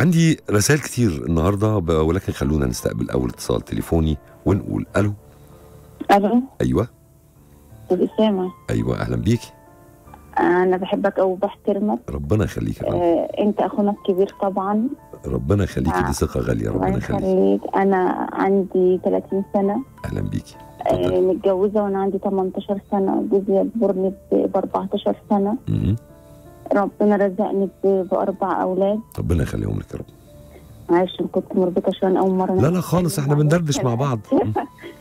عندي رسائل كتير النهارده ب- ولكن خلونا نستقبل اول اتصال تليفوني ونقول الو الو ايوه استاذ اسامه ايوه اهلا بيكي انا بحبك او بحترمك ربنا يخليك يا رب آه، انت اخونا الكبير طبعا ربنا يخليكي دي ثقه غاليه الله ربنا يخليك يخليك انا عندي 30 سنه اهلا بيكي آه، اتفضلي. متجوزه وانا عندي 18 سنه جوزي يكبرني ب 14 سنه مم. ربنا رزقني ب- باربع اولاد ربنا يخليهم لك يا رب معلش أنا كنت مربوطه شويه اول مره لا لا خالص احنا بندردش مع بعض مم.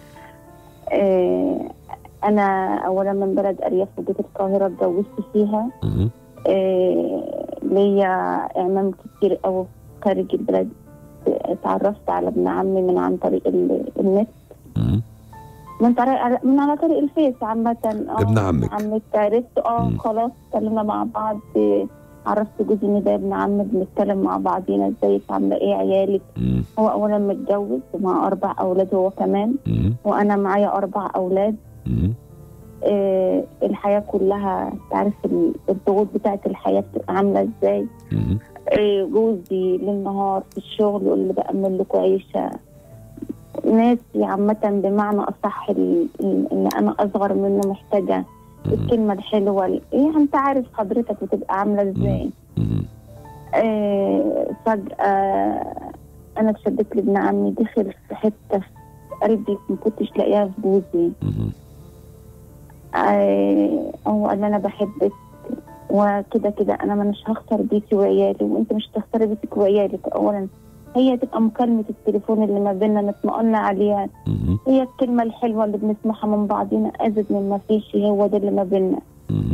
آه، انا اولا من بلد ارياف وجيت القاهره اتجوزت فيها مم. آه، ليا اعمام كتير قوي خارج البلد اتعرفت على ابن عمي من عن طريق ال- النت مم. من طريق من على طريق الفيس عامة اه ابن عمك. عمك عرفت اه مم. خلاص اتكلمنا مع بعض آه، عرفت جوزي ان ده ابن عمي بنتكلم مع بعضينا ازيك عامله ايه عيالك مم. هو اولا متجوز ومع اربع اولاد هو كمان مم. وانا معايا اربع اولاد مم. آه الحياه كلها تعرف ال- الضغوط بتاعت الحياه بتبقى عامله ازاي مم. آه جوزي للنهار في الشغل يقول لي بأمن لكم عيشه ناسي عامة بمعنى أصح ال- ال- إن أنا أصغر منه محتاجة مم. الكلمة الحلوة ال- إيه أنت عارف حضرتك بتبقى عاملة إزاي مم. آه فجأة أنا اتشدت لابن عمي دخل في حتة في قلبي ما كنتش لاقيها في جوزي مم. آه هو قال لي أنا بحبك وكده كده أنا مش هخسر بيتي وعيالي وأنت مش هتخسري بيتك وعيالك أولا هي تبقى مكالمة التليفون اللي ما بيننا نطمئن عليها مم. هي الكلمة الحلوة اللي بنسمعها من بعضينا أزيد من ما فيش هو ده اللي ما بيننا مم.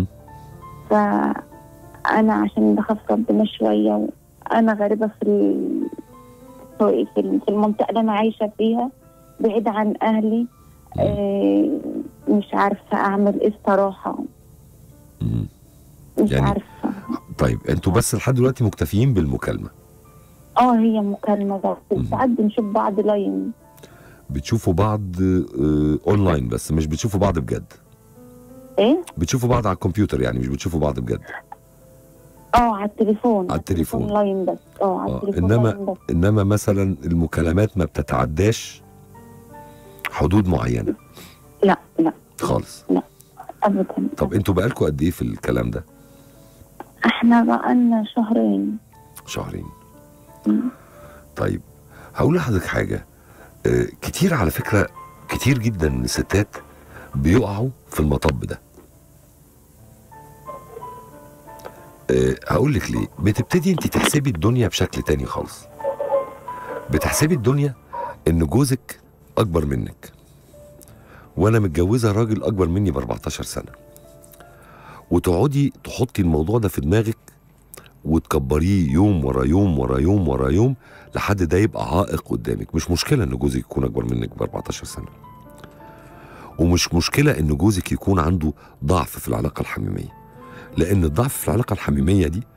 فأنا عشان بخاف ربنا شوية وأنا غريبة في ال- في في المنطقة اللي أنا عايشة فيها بعيد عن أهلي آه، مش عارفة أعمل إيه الصراحة مم. مش يعني- عارفة طيب انتوا بس لحد دلوقتي مكتفيين بالمكالمه اه هي مكالمة بس مم. ساعات بنشوف بعض لاين بتشوفوا بعض آه، اونلاين بس مش بتشوفوا بعض بجد ايه؟ بتشوفوا بعض على الكمبيوتر يعني مش بتشوفوا بعض بجد اه على التليفون على التليفون. لاين بس اه على آه، التليفون إنما- لاين بس انما مثلا المكالمات ما بتتعداش حدود معينه لا لا خالص ابدا طب انتوا بقالكم قد ايه في الكلام ده احنا بقالنا شهرين شهرين مم. طيب هقول لحضرتك حاجه آه، كتير على فكره كتير جدا من الستات بيقعوا في المطب ده أه هقول لك ليه بتبتدي انت تحسبي الدنيا بشكل تاني خالص بتحسبي الدنيا ان جوزك اكبر منك وانا متجوزه راجل اكبر مني ب 14 سنه وتقعدي تحطي الموضوع ده في دماغك وتكبريه يوم ورا يوم ورا يوم ورا يوم لحد ده يبقى عائق قدامك مش مشكله ان جوزك يكون اكبر منك ب 14 سنه ومش مشكله ان جوزك يكون عنده ضعف في العلاقه الحميميه لان الضعف في العلاقه الحميميه دي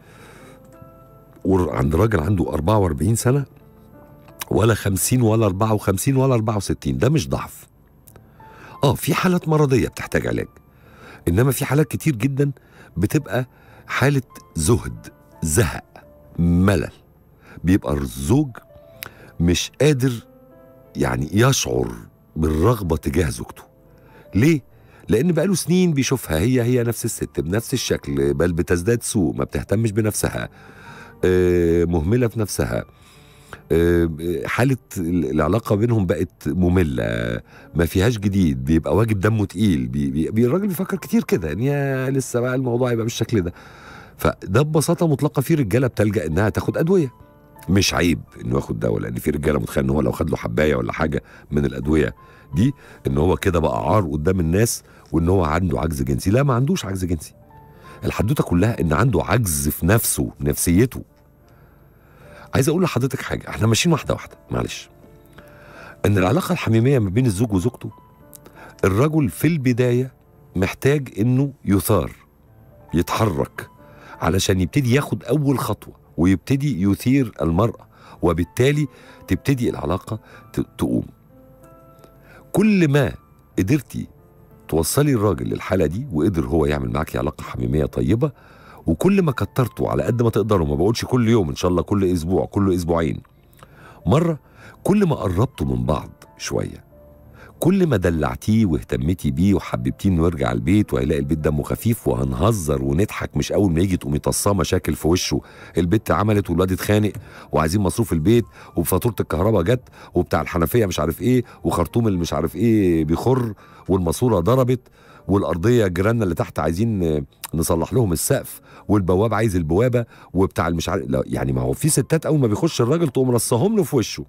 ور- عند راجل عنده 44 سنه ولا 50 ولا 54 ولا 64 ده مش ضعف اه في حالات مرضيه بتحتاج علاج انما في حالات كتير جدا بتبقى حاله زهد زهق ملل بيبقى الزوج مش قادر يعني يشعر بالرغبه تجاه زوجته ليه لان بقاله سنين بيشوفها هي هي نفس الست بنفس الشكل بل بتزداد سوء ما بتهتمش بنفسها آه، مهمله في نفسها آه، حاله العلاقه بينهم بقت ممله ما فيهاش جديد بيبقى واجد دمه تقيل بي بي بي- الراجل بيفكر كتير كده يعني يا لسه بقى الموضوع يبقى بالشكل ده فده ببساطه مطلقه في رجاله بتلجا انها تاخد ادويه مش عيب انه ياخد دواء لان في رجاله متخيل ان هو لو خد له حبايه ولا حاجه من الادويه دي ان هو كده بقى عار قدام الناس وان هو عنده عجز جنسي لا ما عندوش عجز جنسي الحدوته كلها ان عنده عجز في نفسه نفسيته عايز اقول لحضرتك حاجه احنا ماشيين واحده واحده معلش ان العلاقه الحميميه ما بين الزوج وزوجته الرجل في البدايه محتاج انه يثار يتحرك علشان يبتدي ياخد اول خطوه ويبتدي يثير المراه وبالتالي تبتدي العلاقه ت- تقوم كل ما قدرتي توصلي الراجل للحاله دي وقدر هو يعمل معاكي علاقه حميميه طيبه وكل ما كترتوا على قد ما تقدروا ما بقولش كل يوم ان شاء الله كل اسبوع كل اسبوعين مره كل ما قربتوا من بعض شويه كل ما دلعتيه واهتمتي بيه وحببتيه انه يرجع البيت وهيلاقي البيت دمه خفيف وهنهزر ونضحك مش اول ما يجي تقومي طصاه مشاكل في وشه البت عملت والواد اتخانق وعايزين مصروف البيت وفاتوره الكهرباء جت وبتاع الحنفيه مش عارف ايه وخرطوم اللي مش عارف ايه بيخر والماسوره ضربت والارضيه جيراننا اللي تحت عايزين نصلح لهم السقف والبواب عايز البوابه وبتاع المش عارف لا يعني ما هو في ستات اول ما بيخش الراجل تقوم رصاهم له في وشه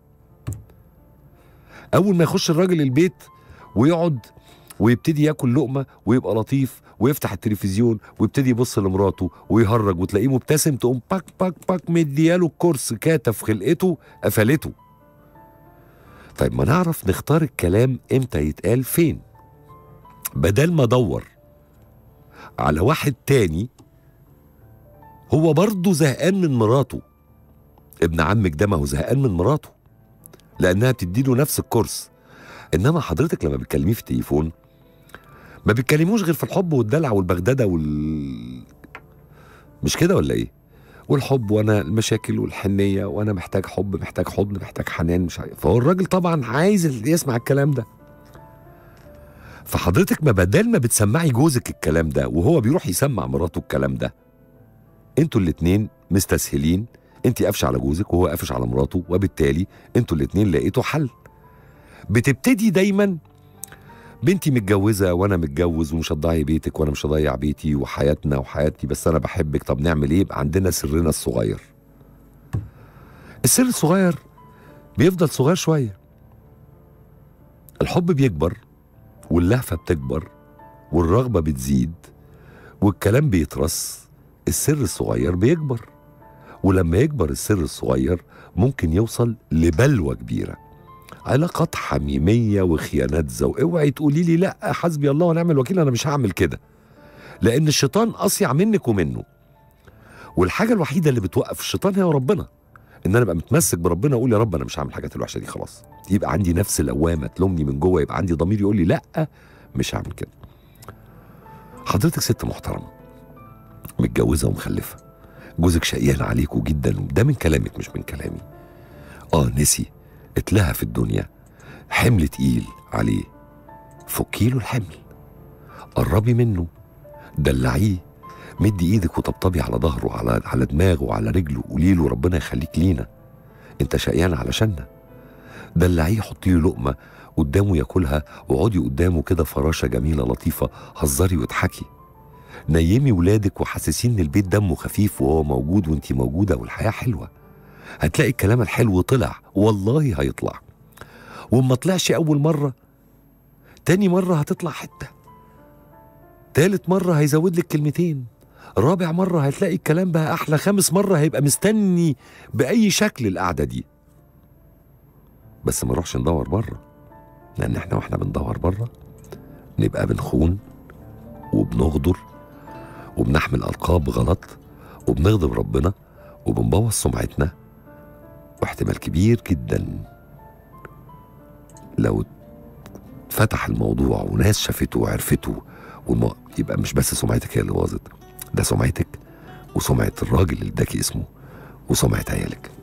اول ما يخش الراجل البيت ويقعد ويبتدي ياكل لقمه ويبقى لطيف ويفتح التلفزيون ويبتدي يبص لمراته ويهرج وتلاقيه مبتسم تقوم باك باك باك مدياله الكرسي كاتف خلقته قفلته طيب ما نعرف نختار الكلام امتى يتقال فين بدل ما ادور على واحد تاني هو برضه زهقان من مراته ابن عمك ده ما هو زهقان من مراته لانها بتديله نفس الكورس انما حضرتك لما بتكلميه في التليفون ما بتكلموش غير في الحب والدلع والبغدده وال مش كده ولا ايه والحب وانا المشاكل والحنيه وانا محتاج حب محتاج حضن محتاج حنان مش عارف فهو الراجل طبعا عايز يسمع الكلام ده فحضرتك ما بدل ما بتسمعي جوزك الكلام ده وهو بيروح يسمع مراته الكلام ده انتوا الاتنين مستسهلين انت قافشه على جوزك وهو قافش على مراته وبالتالي انتوا الاتنين لقيتوا حل بتبتدي دايما بنتي متجوزه وانا متجوز ومش هتضيعي بيتك وانا مش هضيع بيتي وحياتنا وحياتي بس انا بحبك طب نعمل ايه يبقى عندنا سرنا الصغير السر الصغير بيفضل صغير شويه الحب بيكبر واللهفه بتكبر والرغبه بتزيد والكلام بيترص السر الصغير بيكبر ولما يكبر السر الصغير ممكن يوصل لبلوى كبيره علاقات حميميه وخيانات زوج اوعي تقولي لي لا حسبي الله ونعم الوكيل انا مش هعمل كده لان الشيطان اصيع منك ومنه والحاجه الوحيده اللي بتوقف الشيطان هي ربنا ان انا ابقى متمسك بربنا واقول يا رب انا مش هعمل الحاجات الوحشه دي خلاص يبقى عندي نفس لوامه تلومني من جوه يبقى عندي ضمير يقول لي لا مش هعمل كده حضرتك ست محترمه متجوزه ومخلفه جوزك شقيان عليكوا جدا ده من كلامك مش من كلامي اه نسي اتلهى في الدنيا حمل تقيل عليه فكيله الحمل قربي منه دلعيه مدي ايدك وطبطبي على ظهره على على دماغه وعلى رجله قولي له ربنا يخليك لينا انت شقيان علشاننا دلعيه حطي له لقمه قدامه ياكلها واقعدي قدامه كده فراشه جميله لطيفه هزري واضحكي نيمي ولادك وحسسين ان البيت دمه خفيف وهو موجود وانتي موجوده والحياه حلوه هتلاقي الكلام الحلو طلع والله هيطلع وما طلعش اول مره تاني مره هتطلع حته تالت مره هيزود لك كلمتين رابع مرة هتلاقي الكلام بقى أحلى خامس مرة هيبقى مستني بأي شكل القعدة دي بس ما نروحش ندور بره لأن احنا واحنا بندور بره نبقى بنخون وبنغدر وبنحمل ألقاب غلط وبنغضب ربنا وبنبوظ سمعتنا واحتمال كبير جدا لو فتح الموضوع وناس شافته وعرفته والم... يبقى مش بس سمعتك هي اللي باظت ده سمعتك وسمعة الراجل اللي اداكي اسمه وسمعة عيالك